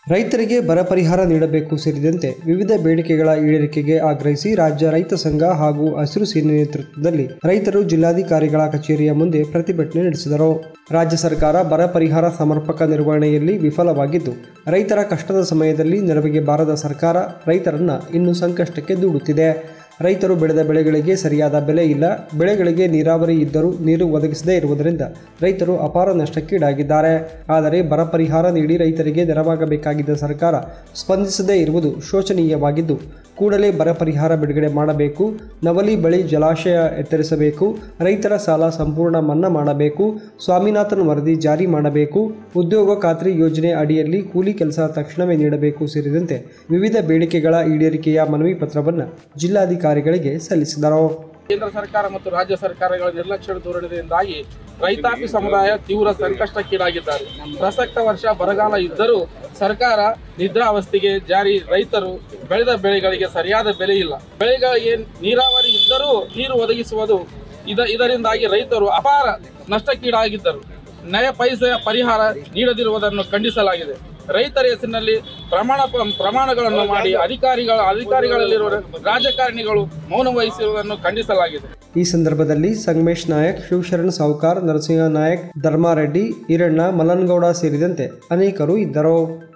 ರೈತರಿಗೆ ಬರ ಪರಿಹಾರ ನೀಡಬೇಕು ಸೇರಿದಂತೆ ವಿವಿಧ ಬೇಡಿಕೆಗಳ ಈಡೇರಿಕೆಗೆ ಆಗ್ರಹಿಸಿ ರಾಜ್ಯ ರೈತ ಸಂಘ ಹಾಗೂ ಹಸಿರು ಸೇನೆ ನೇತೃತ್ವದಲ್ಲಿ ರೈತರು ಜಿಲ್ಲಾಧಿಕಾರಿಗಳ ಕಚೇರಿಯ ಮುಂದೆ ಪ್ರತಿಭಟನೆ ನಡೆಸಿದರು ರಾಜ್ಯ ಸರ್ಕಾರ ಬರ ಪರಿಹಾರ ಸಮರ್ಪಕ ನಿರ್ವಹಣೆಯಲ್ಲಿ ವಿಫಲವಾಗಿದ್ದು ರೈತರ ಕಷ್ಟದ ಸಮಯದಲ್ಲಿ ನೆರವಿಗೆ ಬಾರದ ಸರ್ಕಾರ ರೈತರನ್ನ ಇನ್ನು ಸಂಕಷ್ಟಕ್ಕೆ ದೂಡುತ್ತಿದೆ ರೈತರು ಬೆಳೆದ ಬೆಳೆಗಳಿಗೆ ಸರಿಯಾದ ಬೆಲೆ ಇಲ್ಲ ಬೆಳೆಗಳಿಗೆ ನೀರಾವರಿ ಇದ್ದರೂ ನೀರು ಒದಗಿಸದೇ ಇರುವುದರಿಂದ ರೈತರು ಅಪಾರ ನಷ್ಟಕ್ಕೀಡಾಗಿದ್ದಾರೆ ಆದರೆ ಬರ ಪರಿಹಾರ ನೀಡಿ ರೈತರಿಗೆ ನೆರವಾಗಬೇಕಾಗಿದ್ದ ಸರ್ಕಾರ ಸ್ಪಂದಿಸದೇ ಇರುವುದು ಶೋಚನೀಯವಾಗಿದ್ದು ಕೂಡಲೇ ಬರ ಪರಿಹಾರ ಬಿಡುಗಡೆ ಮಾಡಬೇಕು ನವಲಿ ಬಳಿ ಜಲಾಶಯ ಎತ್ತರಿಸಬೇಕು ರೈತರ ಸಾಲ ಸಂಪೂರ್ಣ ಮನ್ನಾ ಮಾಡಬೇಕು ಸ್ವಾಮಿನಾಥನ್ ವರದಿ ಜಾರಿ ಮಾಡಬೇಕು ಉದ್ಯೋಗ ಖಾತ್ರಿ ಯೋಜನೆ ಅಡಿಯಲ್ಲಿ ಕೂಲಿ ಕೆಲಸ ತಕ್ಷಣವೇ ನೀಡಬೇಕು ಸೇರಿದಂತೆ ವಿವಿಧ ಬೇಡಿಕೆಗಳ ಈಡೇರಿಕೆಯ ಮನವಿ ಪತ್ರವನ್ನು ಜಿಲ್ಲಾಧಿಕಾರಿಗಳಿಗೆ ಸಲ್ಲಿಸಿದರು ಕೇಂದ್ರ ಸರ್ಕಾರ ಮತ್ತು ರಾಜ್ಯ ಸರ್ಕಾರಗಳ ನಿರ್ಲಕ್ಷ್ಯ ಧೋರಣೆಯಿಂದಾಗಿ ರೈತಾಪಿ ಸಮುದಾಯ ತೀವ್ರ ಸಂಕಷ್ಟಕ್ಕೀಡಾಗಿದ್ದಾರೆ ಪ್ರಸಕ್ತ ವರ್ಷ ಬರಗಾಲ ಇದ್ದರೂ ಸರ್ಕಾರ ನಿದ್ರಾವಸ್ಥೆಗೆ ಜಾರಿ ರೈತರು ಬೆಳೆದ ಬೆಳೆಗಳಿಗೆ ಸರಿಯಾದ ಬೆಲೆ ಇಲ್ಲ ಬೆಳೆಗಳಿಗೆ ನೀರಾವರಿ ಇದ್ದರೂ ನೀರು ಒದಗಿಸುವುದು ಇದ ಇದರಿಂದಾಗಿ ರೈತರು ಅಪಾರ ನಷ್ಟಕ್ಕೀಡಾಗಿದ್ದರು ನಯ ಪೈಸೆಯ ಪರಿಹಾರ ನೀಡದಿರುವುದನ್ನು ಖಂಡಿಸಲಾಗಿದೆ ರೈತರ ಹೆಸರಿನಲ್ಲಿ ಪ್ರಮಾಣ ಪ್ರಮಾಣಗಳನ್ನು ಮಾಡಿ ಅಧಿಕಾರಿಗಳ ಅಧಿಕಾರಿಗಳಲ್ಲಿರುವ ರಾಜಕಾರಣಿಗಳು ಮೌನ ವಹಿಸಿರುವುದನ್ನು ಖಂಡಿಸಲಾಗಿದೆ ಈ ಸಂದರ್ಭದಲ್ಲಿ ಸಂಗಮೇಶ್ ನಾಯಕ್ ಶಿವಶರಣ್ ಸಾವುಕಾರ್ ನರಸಿಂಹ ನಾಯಕ್ ಧರ್ಮಾರೆಡ್ಡಿ ಈರಣ್ಣ ಮಲ್ಲನಗೌಡ ಸೇರಿದಂತೆ ಅನೇಕರು ಇದ್ದರು